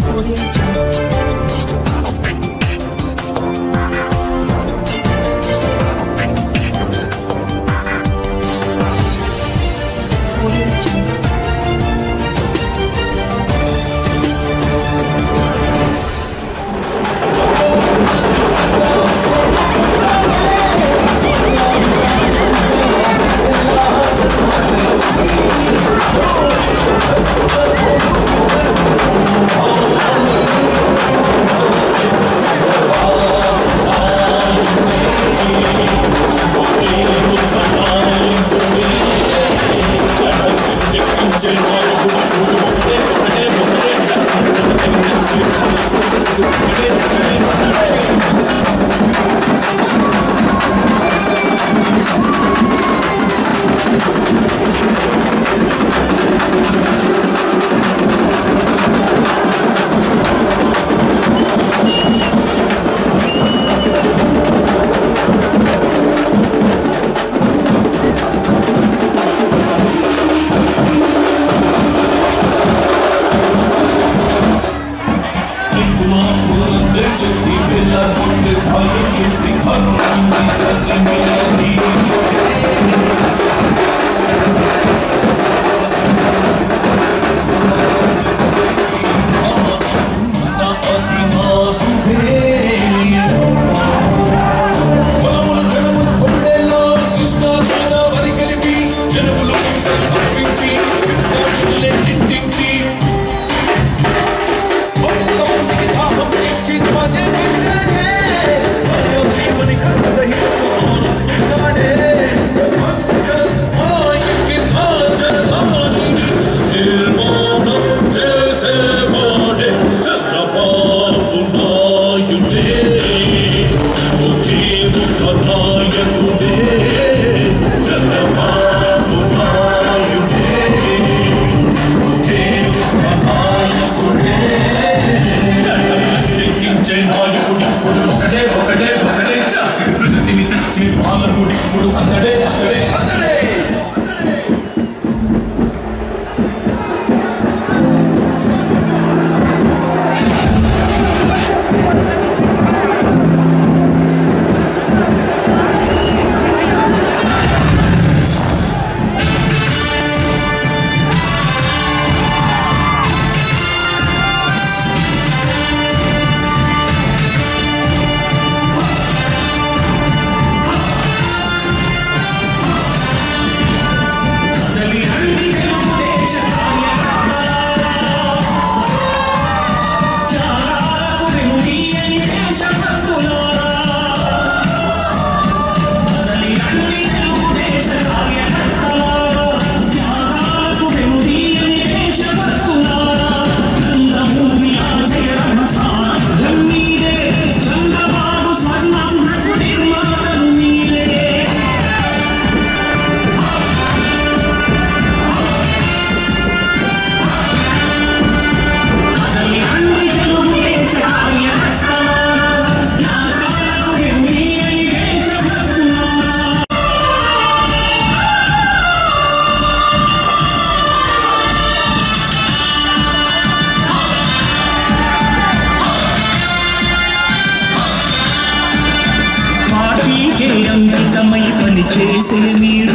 పార్టీకే అంకితమై పని చేసే మీరు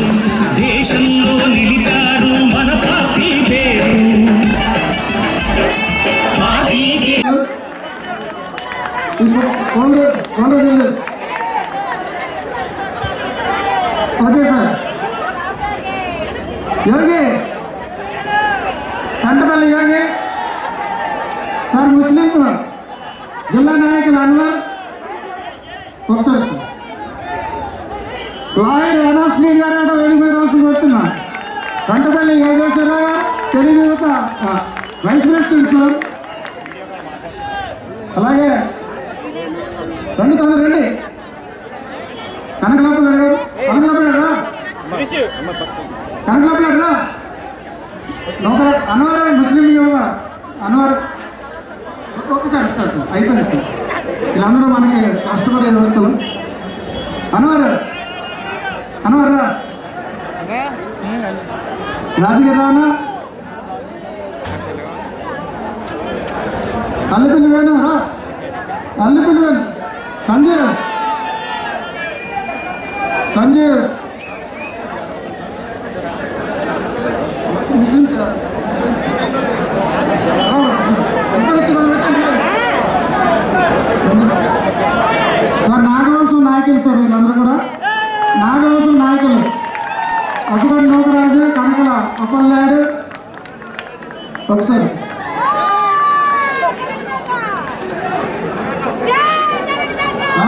దేశంలో నిలిపారు మన పార్టీ పేరు పార్టీకే ఇప్పుడు కాంగ్రెస్ కాంగ్రెస్ వెళ్ళి okay sir Yogi Kantapalli Yogi sir Muslim జిల్లా నాయకులు అన్వర్ ఒకసారి లాయర్ ఎన్ఎస్లీ గారు అంటే వేదిక మీద రాసుకుని వస్తున్నా కంటపల్లి యోగేశ్వరరావు గారు తెలుగు యువత ఆ, వైస్ ప్రెసిడెంట్ సార్ అలాగే రండి తొందర రండి కనకలాపలాడు గారు కనకలాపలాడు రా కనకలాపలాడు రా లోపల అన్వర్ ముస్లిం యువ అన్వర్ ఒకసారి ఒకసారి అయిపోయింది వీళ్ళందరూ మనకి కష్టపడే వ్యక్తులు అన్వర్ అన్వర్ రా రాజుగారు రానా అల్లిపిల్లి వేణు రా అల్లిపిల్లి వేణు సంజీవ్ సంజీవ్ మిషన్ రా. రా, మిషన్ వచ్చి మనం పెట్టండి. మరి నాగవంశం నాయకులు సార్ వీళ్ళందరూ కూడా నాగవంశం నాయకులు అప్పుడు నూకరాజు కనకల అప్పల్లాడు ఒకసారి ఆ?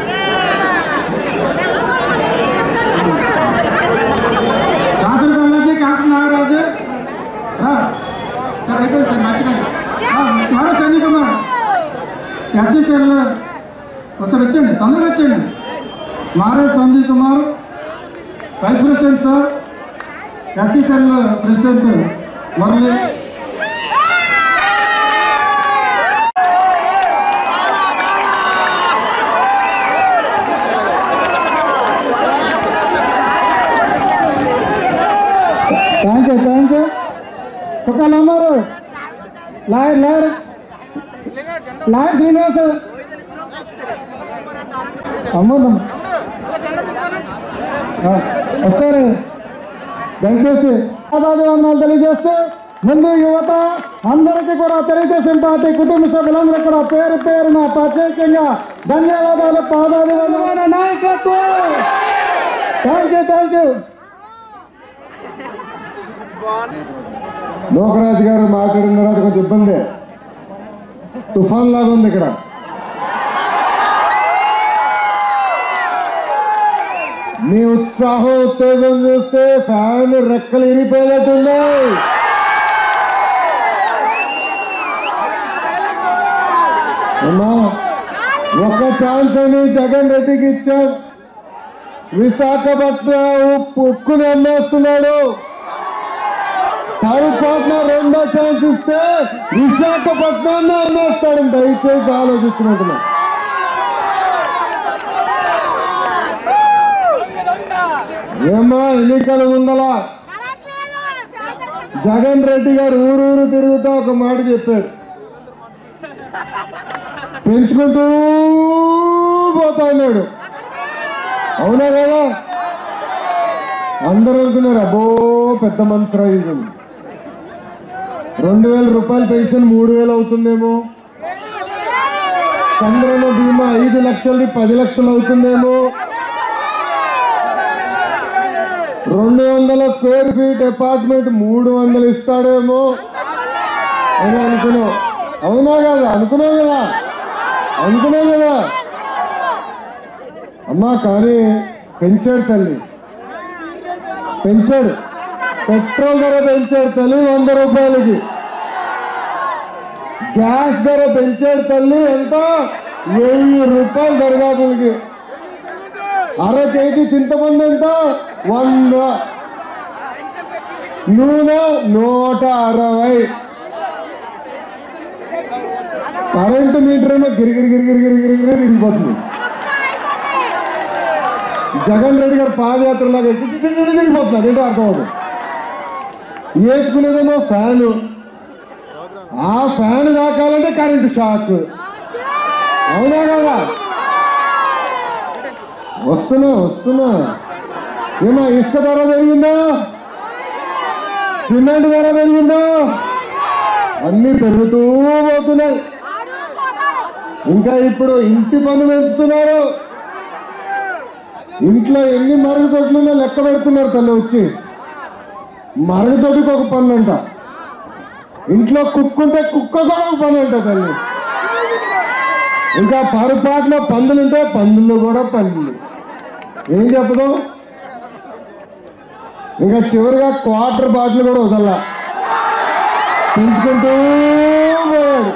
కాసుల పల్లకి కాసుల నాగరాజు రా సార్ అయిపోయింది సార్ మర్చిపోయింది త్వర సంజయ్ కుమార్ ఎస్ఎస్ఎల్ ఒకసారి వచ్చేయండి తొందరగా వచ్చేయండి మారే Sanjay Kumar vice president sir SSL president Murali thank you thank you కుక్కలు అమ్మారు లాయర్ లాయర్ లాయర్ శ్రీనివాస్ అమ్మమ్మ ఒకసారి దయచేసి వందనాలు తెలియజేస్తూ ముందు యువత అందరికీ కూడా తెలుగుదేశం పార్టీ కుటుంబ సభ్యులందరూ కూడా పేరు పేరున ప్రత్యేకంగా ధన్యవాదాలు పాదాలు వందనాల నాయకత్వం thank you thank you Lokaraju గారు మాట్లాడిన తర్వాత కొంచెం ఇబ్బంది తుఫాన్ లాగా ఉంది ఇక్కడ మీ ఉత్సాహం ఉత్తేజం చూస్తే ఫ్యాన్ రెక్కలు ఇరిపోయేట్టున్నాయి అమ్మా ఒక ఛాన్స్ అని జగన్ రెడ్డికి ఇచ్చాం విశాఖపట్నం ఉప్పు ఉక్కుని అమ్మేస్తున్నాడు పొరపాటున రెండో ఛాన్స్ ఇస్తే విశాఖపట్నాన్ని అమ్మేస్తాడు దయచేసి ఆలోచించినట్టున్నా ఏమ్మా ఎన్నికల ముందలా జగన్ రెడ్డి గారు ఊరూరు తిరుగుతూ ఒక మాట చెప్పాడు పెంచుకుంటూ పోతా ఉన్నాడు అవునా కదా అందరూ అనుకున్నారు అబ్బో పెద్ద మనసు రైతు రెండు వేల రూపాయల పెన్షన్ మూడు వేలు అవుతుందేమో చంద్రన బీమా ఐదు లక్షలది పది లక్షలు అవుతుందేమో రెండు వందల స్క్వేర్ ఫీట్ అపార్ట్మెంట్ మూడు వందలు ఇస్తాడేమో అని అనుకున్నావు అవునా కదా అనుకున్నావు కదా అనుకున్నావు కదా అమ్మా కానీ పెంచాడు తల్లి పెంచాడు పెట్రోల్ ధర పెంచాడు తల్లి వంద రూపాయలకి గ్యాస్ ధర పెంచాడు తల్లి ఎంత వెయ్యి రూపాయలు దరిదాపులకి అర కేజీ చింతపండు ఎంత వంద నూనె నూట అరవై కరెంటు మీటర్ ఏమో గిరిగిరి గిరిగిరి గిరిగిరి గిరిగిరి తిరిగిపోతుంది జగన్ రెడ్డి గారు పాదయాత్రలాగా తిరిగిపోతున్నారు ఏంటో అర్థం అవుతుంది వేసుకునేదేమో ఫ్యాను ఆ ఫ్యాన్ తాకాలంటే కరెంటు షాక్ అవునా కదా వస్తున్నా వస్తున్నా ఏమా ఇసుక ధర పెరిగిందా సిమెంట్ ధర పెరిగిందా అన్ని పెరుగుతూ పోతున్నాయి ఇంకా ఇప్పుడు ఇంటి పన్ను పెంచుతున్నారు ఇంట్లో ఎన్ని మరుగుదొడ్లున్నా లెక్క పెడుతున్నారు తల్లి వచ్చి మరుగుదొడ్డికి ఒక పన్ను అంట ఇంట్లో కుక్క ఉంటే కుక్క కూడా ఒక పన్ను అంట తల్లి ఇంకా పొరపాటులో పందులు ఉంటే పందులు కూడా పందులు ఏం చెప్పదు ఇంకా చివరిగా క్వార్టర్ బాటిల్ కూడా వదల్లా పెంచుకుంటూ పోయాడు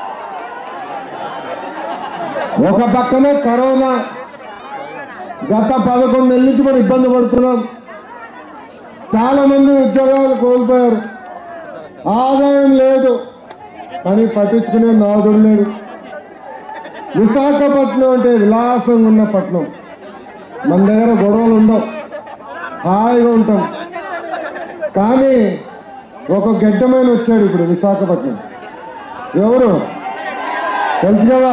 ఒక పక్కనే కరోనా గత పదకొండు నెలల నుంచి మనం ఇబ్బంది పడుతున్నాం చాలా మంది ఉద్యోగాలు కోల్పోయారు ఆదాయం లేదు కానీ పట్టించుకునే నాదుడు లేడు విశాఖపట్నం అంటే విలాసంగా ఉన్న పట్టణం మన దగ్గర గొడవలు ఉండవు హాయిగా ఉంటాం కానీ ఒక గడ్డమైన వచ్చాడు ఇప్పుడు విశాఖపట్నం ఎవరు తెలుసు కదా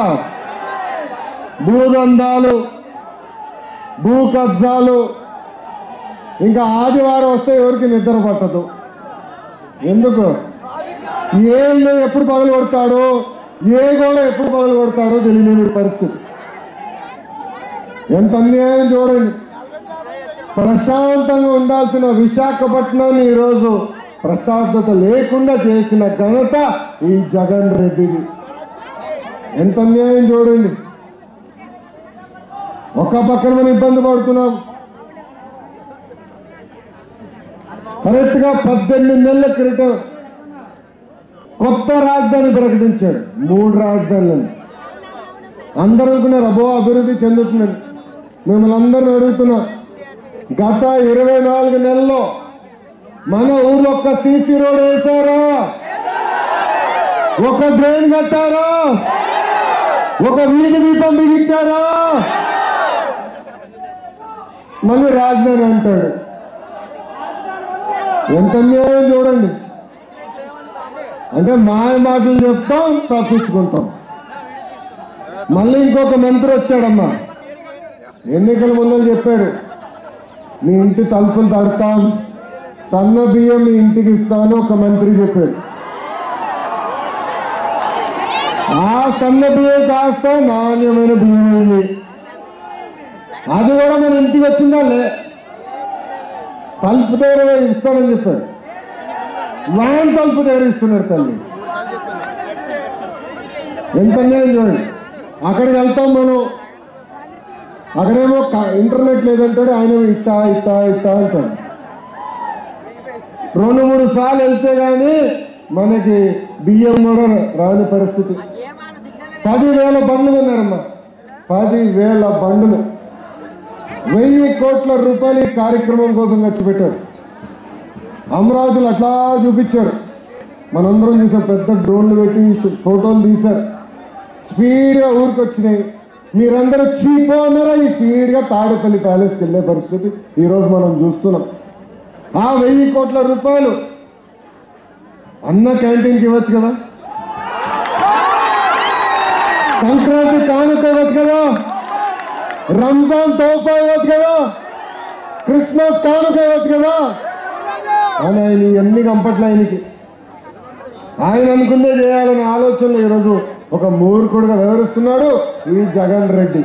భూదందాలు భూ కబ్జాలు ఇంకా ఆదివారం వస్తే ఎవరికి నిద్ర పట్టదు ఎందుకు ఏళ్ళు ఎప్పుడు పగలు కొడతాడో ఏ గోడ ఎప్పుడు పగలు కొడతాడో తెలియని పరిస్థితి ఎంత అన్యాయం చూడండి ప్రశాంతంగా ఉండాల్సిన విశాఖపట్నాన్ని ఈరోజు ప్రశాంతత లేకుండా చేసిన ఘనత ఈ జగన్ రెడ్డిది ఎంత అన్యాయం చూడండి ఒక పక్కన మనం ఇబ్బంది పడుతున్నాం కరెక్ట్ గా పద్దెనిమిది నెలల క్రితం కొత్త రాజధాని ప్రకటించాడు మూడు రాజధానులను అందరూ అనుకున్నారు అబో అభివృద్ధి చెందుతుందని మిమ్మల్ని అందరిని అడుగుతున్నా గత ఇరవై నాలుగు నెలల్లో మన ఊర్లో ఒక్క సీసీ రోడ్ వేశారా ఒక డ్రైన్ కట్టారా ఒక వీధి దీపం బిగించారా మళ్ళీ రాజధాని అంటాడు ఎంత అన్యాయం చూడండి అంటే మాయ మాటలు చెప్తాం తప్పించుకుంటాం మళ్ళీ ఇంకొక మంత్రి వచ్చాడమ్మా ఎన్నికల ముందు చెప్పాడు మీ ఇంటి తలుపులు తడతాం సన్న బియ్యం మీ ఇంటికి ఇస్తాను ఒక మంత్రి చెప్పాడు ఆ సన్న బియ్యం కాస్త నాణ్యమైన బియ్యం ఉంది అది కూడా మన ఇంటికి వచ్చిందా లే తలుపు దగ్గర ఇస్తానని చెప్పాడు వ్యాన్ తలుపు దగ్గర ఇస్తున్నాడు తల్లి ఎంత అన్యాయం చూడండి అక్కడికి వెళ్తాం మనం అక్కడేమో క- ఇంటర్నెట్ లేదంటాడు ఆయన ఇట్టా ఇట్టా ఇట్టా అంటాడు రెండు మూడు సార్లు వెళ్తే గానీ మనకి బియ్యం కూడా రాని పరిస్థితి పదివేల బండ్లు ఉన్నారమ్మా పదివేల బండ్లు వెయ్యి కోట్ల రూపాయలు ఈ కార్యక్రమం కోసం ఖర్చు పెట్టారు అమరావతిలో అట్లా చూపించారు మనందరం చూసాం పెద్ద డ్రోన్లు పెట్టి షు- ఫోటోలు తీశారు స్పీడ్గా ఊరికి వచ్చినాయి మీరందరూ చీప్ అన్నారా ఈ స్పీడ్గా తాడేపల్లి ప్యాలెస్కి వెళ్ళే పరిస్థితి ఈరోజు మనం చూస్తున్నాం ఆ వెయ్యి కోట్ల రూపాయలు అన్న క్యాంటీన్కి ఇవ్వచ్చు కదా సంక్రాంతి కానుక ఇవ్వచ్చు కదా రంజాన్ తోఫా ఇవ్వచ్చు కదా క్రిస్మస్ కానుక ఇవ్వచ్చు కదా కానీ ఆయన ఇవన్నీ కంపట్లే ఆయనకి ఆయన అనుకుందే చేయాలనే ఆలోచనలు ఈరోజు ఒక మూర్ఖుడుగా వివరిస్తున్నాడు ఈ జగన్ రెడ్డి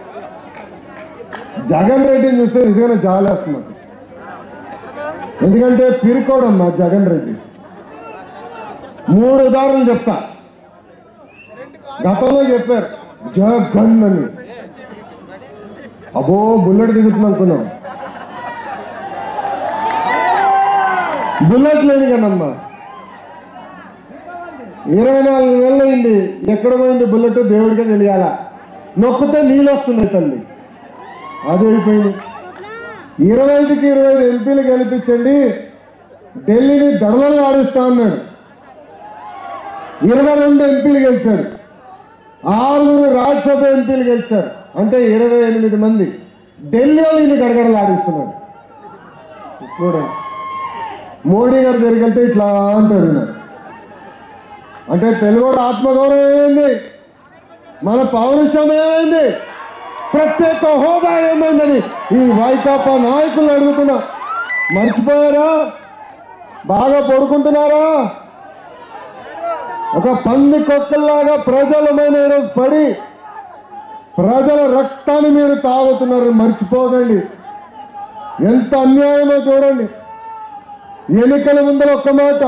జగన్ రెడ్డిని చూస్తే నిజంగానే జాలేస్తుంది నాకు. ఎందుకంటే పిరుకోడమ్మా జగన్ రెడ్డి మూడు ఉదాహరణలు చెప్తా గతంలో చెప్పారు జగన్ అని అబ్బో బుల్లెట్ దిగుతున్నాం అనుకున్నాం బుల్లెట్ లేని కదమ్మా ఇరవై నాలుగు నెలలు అయింది ఎక్కడ పోయింది బుల్లెట్ దేవుడికే తెలియాలా నొక్కితే నీళ్ళు వస్తున్నాయి తల్లి అది అయిపోయింది ఇరవై ఐదుకి ఇరవై ఐదు ఎంపీలు గెలిపించండి ఢిల్లీని దడలలో ఆడిస్తా అన్నాడు ఇరవై రెండు ఎంపీలు గెలిచారు ఆరుగురు రాజ్యసభ ఎంపీలు గెలిచారు అంటే ఇరవై ఎనిమిది మంది ఢిల్లీలో ఈయన గడగడలు ఆడిస్తున్నారు చూడండి మోడీ గారు దగ్గరికి వెళ్తే ఇట్లా అంటాడు ఈయన అంటే తెలుగు ఆత్మగౌరవం ఏమైంది మన పౌరుషం ఏమైంది ప్రత్యేక హోదా ఏమైందని ఈ వైకాపా నాయకులు అడుగుతున్నా మర్చిపోయారా బాగా పడుకుంటున్నారా ఒక పంది కొక్కల్లాగా ప్రజలమైన ఈరోజు పడి ప్రజల రక్తాన్ని మీరు తాగుతున్నారు మర్చిపోకండి ఎంత అన్యాయమో చూడండి ఎన్నికల ముందర ఒక్క మాట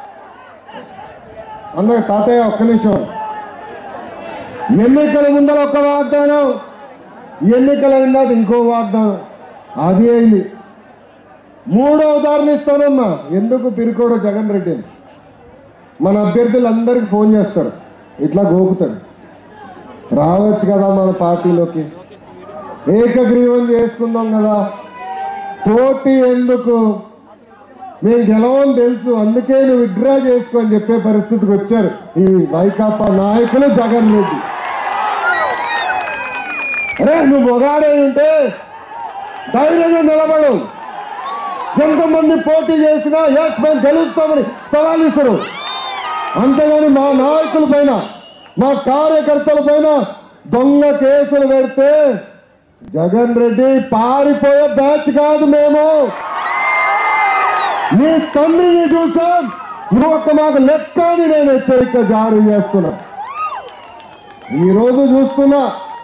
అన్న తాతయ్య ఒక్క నిమిషం ఎన్నికల ముందర ఒక్క వాగ్దానం ఎన్నికల తర్వాత ఇంకో వాగ్దానం అది అయింది మూడో ఉదాహరణ ఇస్తానమ్మా ఎందుకు పిరుకోడో జగన్ రెడ్డిని మన అభ్యర్థులందరికీ ఫోన్ చేస్తాడు ఇట్లా గోకుతాడు రావచ్చు కదా మన పార్టీలోకి ఏకగ్రీవం చేసుకుందాం కదా పోటీ ఎందుకు మేము గెలవని తెలుసు అందుకే నువ్వు విడ్డ్రా చేసుకో అని చెప్పే పరిస్థితికి వచ్చారు ఈ వైకాపా నాయకులు జగన్ రెడ్డి అరే నువ్వు మొగాడే ఉంటే ధైర్యంగా నిలబడు ఎంతమంది పోటీ చేసినా ఎస్ మేము గెలుస్తామని సవాల్ ఇస్తారు అంతేగాని మా నాయకుల పైన మా కార్యకర్తల పైన దొంగ కేసులు పెడితే జగన్ రెడ్డి పారిపోయే బ్యాచ్ కాదు మేము నీ తండ్రిని చూసాం నువ్వు ఒక మాకు లెక్క అని నేను హెచ్చరిక జారీ చేస్తున్నా ఈరోజు చూస్తున్నా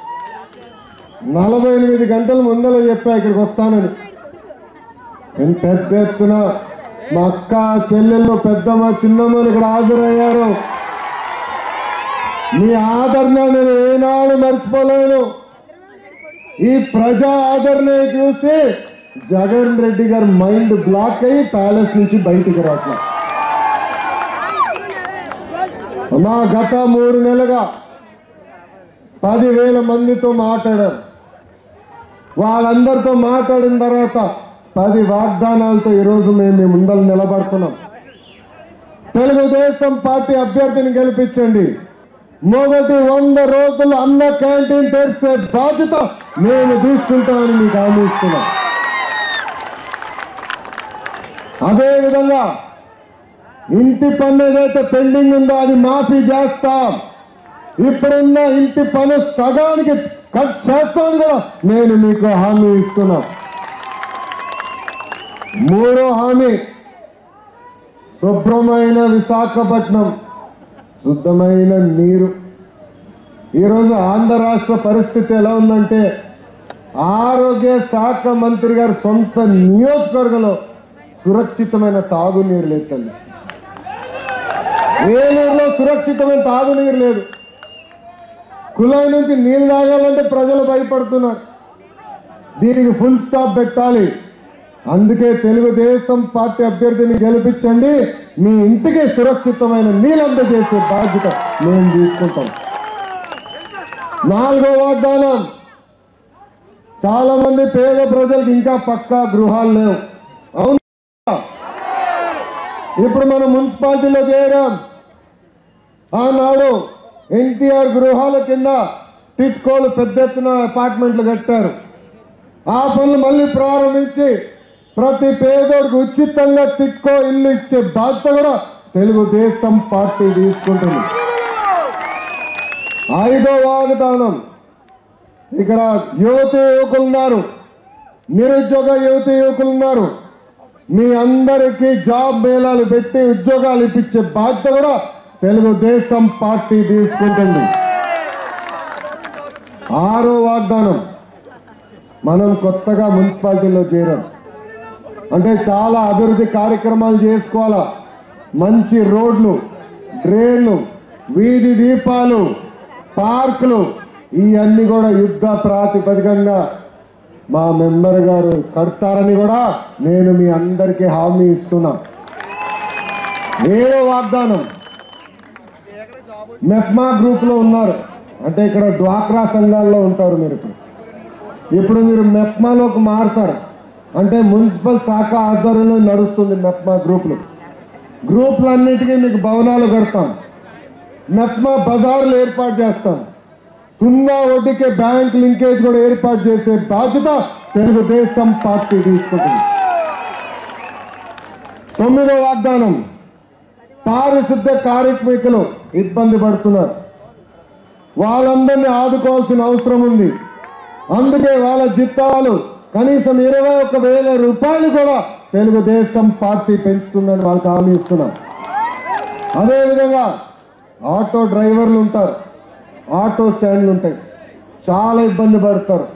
నలభై ఎనిమిది గంటల ముందర చెప్పా ఇక్కడికి వస్తానని ఎంత పెద్ద ఎత్తున మా అక్క చెల్లెళ్ళు పెద్దమ్మ చిన్నమ్మలు ఇక్కడ హాజరయ్యారు మీ ఆదరణ నేను ఏనాడు మర్చిపోలేను ఈ ప్రజా ఆదరణ చూసి జగన్ రెడ్డి గారి మైండ్ బ్లాక్ అయ్యి ప్యాలెస్ నుంచి బయటికి రావట్లేదు మా గత మూడు నెలలుగా పదివేల మందితో మాట్లాడారు వాళ్ళందరితో మాట్లాడిన తర్వాత పది వాగ్దానాలతో ఈరోజు మేము మీ ముందర నిలబడుతున్నాం తెలుగుదేశం పార్టీ అభ్యర్థిని గెలిపించండి మొదటి వంద రోజులు అన్న క్యాంటీన్ తెరిచే బాధ్యత మేము తీసుకుంటామని మీకు హామీ ఇస్తున్నాం అదేవిధంగా ఇంటి పన్ను ఏదైతే పెండింగ్ ఉందో అది మాఫీ చేస్తాం ఇప్పుడున్న ఇంటి పన్ను సగానికి కట్ చేస్తామని కూడా నేను మీకు హామీ ఇస్తున్నా మూడో హామీ శుభ్రమైన విశాఖపట్నం శుద్ధమైన నీరు ఈరోజు ఆంధ్ర రాష్ట్ర పరిస్థితి ఎలా ఉందంటే ఆరోగ్య శాఖ మంత్రి గారి సొంత నియోజకవర్గంలో సురక్షితమైన తాగునీరు లేదు తల్లి ఏలూరులో సురక్షితమైన తాగునీరు లేదు కుళాయి నుంచి నీళ్ళు తాగాలంటే ప్రజలు భయపడుతున్నారు దీనికి ఫుల్ స్టాప్ పెట్టాలి అందుకే తెలుగుదేశం పార్టీ అభ్యర్థిని గెలిపించండి మీ ఇంటికి సురక్షితమైన నీళ్ళు అందజేసే బాధ్యత మేము తీసుకుంటాం నాలుగో వాగ్దానం చాలా మంది పేద ప్రజలకు ఇంకా పక్కా గృహాలు లేవు అవును ఇప్పుడు మనం మున్సిపాలిటీలో చేరాం ఆనాడు ఎన్టీఆర్ గృహాల కింద టిట్కోలు పెద్ద ఎత్తున అపార్ట్మెంట్లు కట్టారు ఆ పనులు మళ్ళీ ప్రారంభించి ప్రతి పేదోడికి ఉచితంగా టిట్కో ఇల్లు ఇచ్చే బాధ్యత కూడా తెలుగుదేశం పార్టీ తీసుకుంటుంది ఐదో వాగ్దానం ఇక్కడ యువతి యువకులు ఉన్నారు నిరుద్యోగ యువతి యువకులు ఉన్నారు మీ అందరికీ జాబ్ మేళాలు పెట్టి ఉద్యోగాలు ఇప్పించే బాధ్యత కూడా తెలుగుదేశం పార్టీ తీసుకుంటుంది ఆరో వాగ్దానం మనం కొత్తగా మున్సిపాలిటీలో చేరాం అంటే చాలా అభివృద్ధి కార్యక్రమాలు చేసుకోవాలా మంచి రోడ్లు డ్రైన్లు వీధి దీపాలు పార్కులు ఇవన్నీ కూడా యుద్ధ ప్రాతిపదికంగా మా మెంబర్ గారు కడతారని కూడా నేను మీ అందరికీ హామీ ఇస్తున్నా ఏడో వాగ్దానం మెప్మా గ్రూప్ లో ఉన్నారు అంటే ఇక్కడ డ్వాక్రా సంఘాల్లో ఉంటారు మీరు ఇప్పుడు ఇప్పుడు మీరు మెప్మాలోకి మారుతారు అంటే మున్సిపల్ శాఖ ఆధ్వర్యంలో నడుస్తుంది మెప్మా గ్రూపులు గ్రూపులన్నిటికీ మీకు భవనాలు కడతాం మెప్మా బజార్లు ఏర్పాటు చేస్తాం సున్నా వడ్డీకే బ్యాంక్ లింకేజ్ కూడా ఏర్పాటు చేసే బాధ్యత తెలుగుదేశం పార్టీ తీసుకుంటుంది తొమ్మిదో వాగ్దానం పారిశుద్ధ కార్మికులు ఇబ్బంది పడుతున్నారు వాళ్ళందరినీ ఆదుకోవాల్సిన అవసరం ఉంది అందుకే వాళ్ళ జీతాలు కనీసం ఇరవై ఒక వేల రూపాయలు కూడా తెలుగుదేశం పార్టీ పెంచుతుందని వాళ్ళకి హామీ ఇస్తున్నాం అదేవిధంగా ఆటో డ్రైవర్లు ఉంటారు ఆటో స్టాండ్లు ఉంటాయి చాలా ఇబ్బంది పడతారు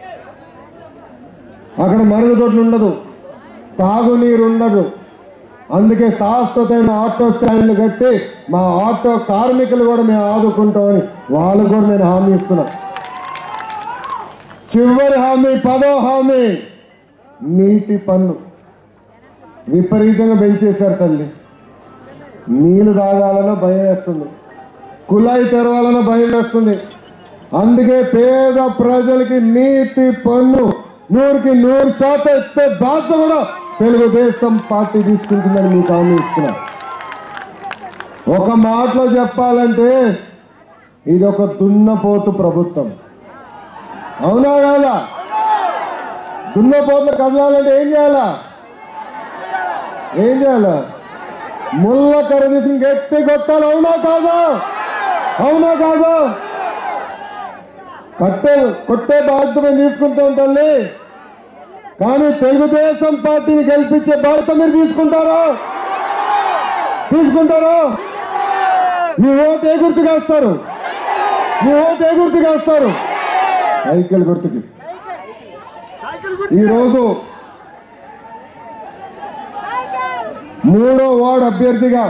అక్కడ మరుగుదొడ్లు ఉండదు తాగునీరు ఉండదు అందుకే శాశ్వతమైన ఆటో స్టాండ్లు కట్టి మా ఆటో కార్మికులు కూడా మేము ఆదుకుంటామని వాళ్ళు కూడా నేను హామీ ఇస్తున్నా చివరి హామీ పదో హామీ నీటి పన్ను విపరీతంగా పెంచేశారు తల్లి నీళ్లు తాగాలన్నా భయం వేస్తుంది కుళాయి తెరవాలన్నా భయం వేస్తుంది అందుకే పేద ప్రజలకి నీటి పన్ను నూరుకి నూరు శాతం ఎత్తే బాధ్యత కూడా తెలుగుదేశం పార్టీ తీసుకుంటుందని మీకు హామీ ఇస్తున్నా ఒక మాటలో చెప్పాలంటే ఇది ఒక దున్నపోతు ప్రభుత్వం అవునా కాదా దున్నపోతులు కదలాలంటే ఏం చేయాలా ఏం చేయాలా ముళ్ళ కర్ర తీసి గట్టి కొట్టాలి అవునా కాదా అవునా కాదు కట్టే కొట్టే బాధ్యత మేము తీసుకుంటాం తల్లి కానీ తెలుగుదేశం పార్టీని గెలిపించే బాధ్యత మీరు తీసుకుంటారా తీసుకుంటారా మీ ఓటు ఏ గుర్తుగా వేస్తారు మీ ఓటు ఏ గుర్తుగా వేస్తారు సైకిల్ గుర్తుకి ఈరోజు మూడో వార్డు అభ్యర్థిగా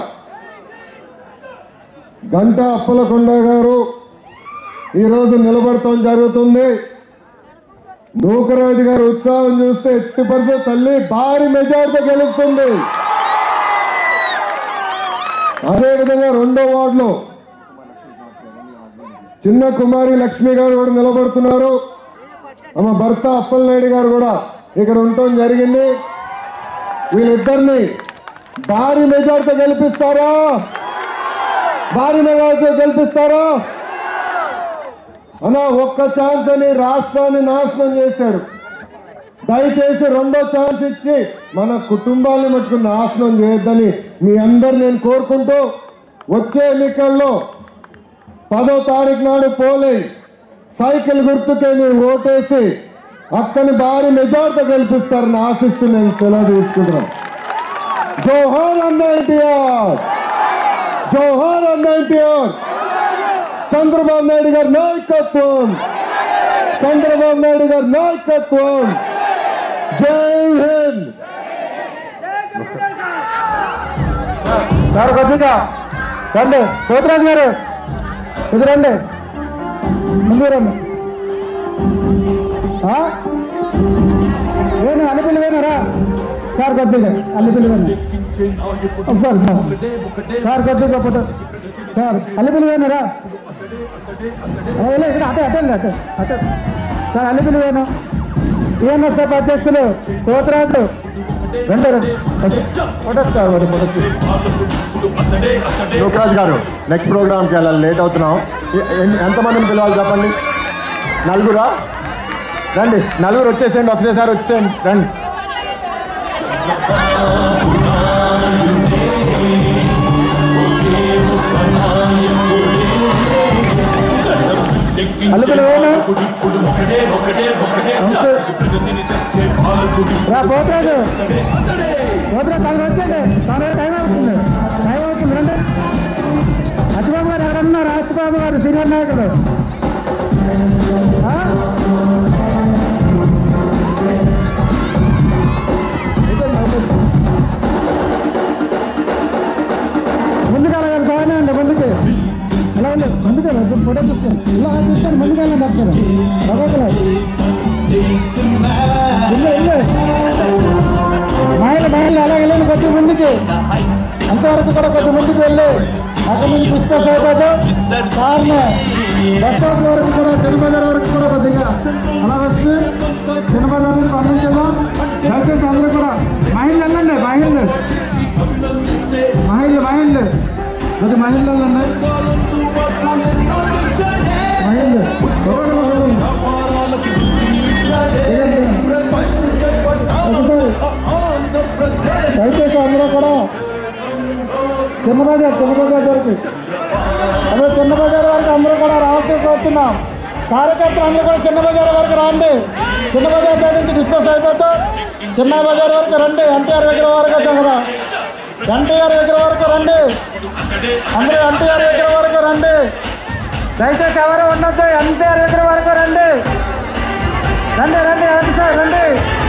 గంటా అప్పలకొండ గారు ఈరోజు నిలబడటం జరుగుతుంది నూకరాజు గారు ఉత్సాహం చూస్తే ఎట్టి పరిస్థితి తల్లి భారీ మెజార్టీతో గెలుస్తుంది అదేవిధంగా రెండో వార్డులో చిన్న కుమారి లక్ష్మి గారు కూడా నిలబడుతున్నారు ఆమె భర్త అప్పలనాయుడు గారు కూడా ఇక్కడ ఉండటం జరిగింది వీళ్ళిద్దరిని భారీ మెజార్టీతో గెలిపిస్తారా భారీ మెజార్టీతో గెలిపిస్తారా అన్నా ఒక్క ఛాన్స్ అని రాష్ట్రాన్ని నాశనం చేశాడు దయచేసి రెండో ఛాన్స్ ఇచ్చి మన కుటుంబాన్ని మటుకు నాశనం చేయొద్దని మీ అందరు నేను కోరుకుంటూ వచ్చే ఎన్నికల్లో పదో తారీఖు నాడు పోలింగ్ సైకిల్ గుర్తుకే మీరు ఓటేసి అక్కని భారీ మెజార్టీతో గెలిపిస్తారని ఆశిస్తూ నేను సెలవు తీసుకుంటున్నాను జోహార్ అన్న ఎన్టీఆర్ జోహార్ అన్న ఎన్టీఆర్ చంద్రబాబు నాయుడు గారి నాయకత్వం చంద్రబాబు నాయుడు గారి నాయకత్వం జై హింద్ సార్ కొద్దిగా రండి పోతురాజు గారు ఇది రండి ముందు రండి ఆ? వేణు అల్లిపిల్లి వేణురా సార్ కొద్దిగా అల్లిపిల్లి వేణు ఒకసారి సార్ సార్ కొద్దిగా ఫోటో సార్ అల్లిపిల్లి వేణురా ఇలా ఇక్కడ అటే అటే అటే అటే సార్ అల్లిపిల్లి వేణు టీఎన్ఎస్ఎఫ్ అధ్యక్షులు కోతరాజు రండి రండి ఫోటో సార్ ఫోటో లోకరాజ్ గారు నెక్స్ట్ ప్రోగ్రామ్కి వెళ్ళాలి లేట్ అవుతున్నాం ఎ- ఎన్ని- ఎంతమందిని పిలవాలి చెప్పండి నలుగురా రండి నలుగురు వచ్చేసేయండి ఒకటేసారి వచ్చేసేయండి రండి అల్లిపిల్లి వేణు రా పోతాడు పోతురా తను వచ్చండి తను టైం అవుతుంది టైం అవుతుంది రండి అచ్చిబాబు గారు ఎవరన్నారు అచ్చిబాబు గారు సీనియర్ నాయకుడు ఆ? ముందుకు వెళ్ళాలి బాగానే అండి ముందుకు అలా వెళ్ళి ముందుకు వెళ్ళి ఫోటో తీసుకోండి ఇలా తీసుకోండి ముందుకు వెళ్ళండి అక్కడ రఘోకులు ఇల్లు ఇల్లు మాయలు మాయలు అలా వెళ్ళండి కొద్ది ముందుకి అంతవరకు కూడా కొద్ది ముందుకు వెళ్ళి అక్కడ నుంచి డిస్కస్ అయిపోతే కార్ని బస్ స్టాప్ వరకు కూడా తిరుమల వరకు కూడా కొద్దిగా అలా వస్తుంది తిరుమల వరకు అందించేద్దాం దయచేసి అందరూ కూడా మహిళలు వెళ్ళండి మహిళలు మహిళలు మహిళలు కొద్ది మహిళలు వెళ్ళండి మహిళలు ఒకటి ఒకటి. దయచేసి అందరూ కూడా చిన్న బజార్ చిన్న బజార్ వరకు అదే చిన్న బజార్ వరకు అందరూ కూడా రావాల్సి వస్తున్నాం కార్యకర్తలు అందరూ కూడా చిన్న బజార్ వరకు రండి చిన్న బజార్ దగ్గర నుంచి డిస్కస్ అయిపోతే చిన్న బజార్ వరకు రండి ఎన్టీఆర్ విగ్రహం వరకు వచ్చాం కదా ఎన్టీఆర్ విగ్రహం వరకు రండి అందరూ ఎన్టీఆర్ విగ్రహం వరకు రండి దయచేసి ఎవరు ఉండొద్దు ఎన్టీఆర్ విగ్రహం వరకు రండి రండి రండి రండి సార్ రండి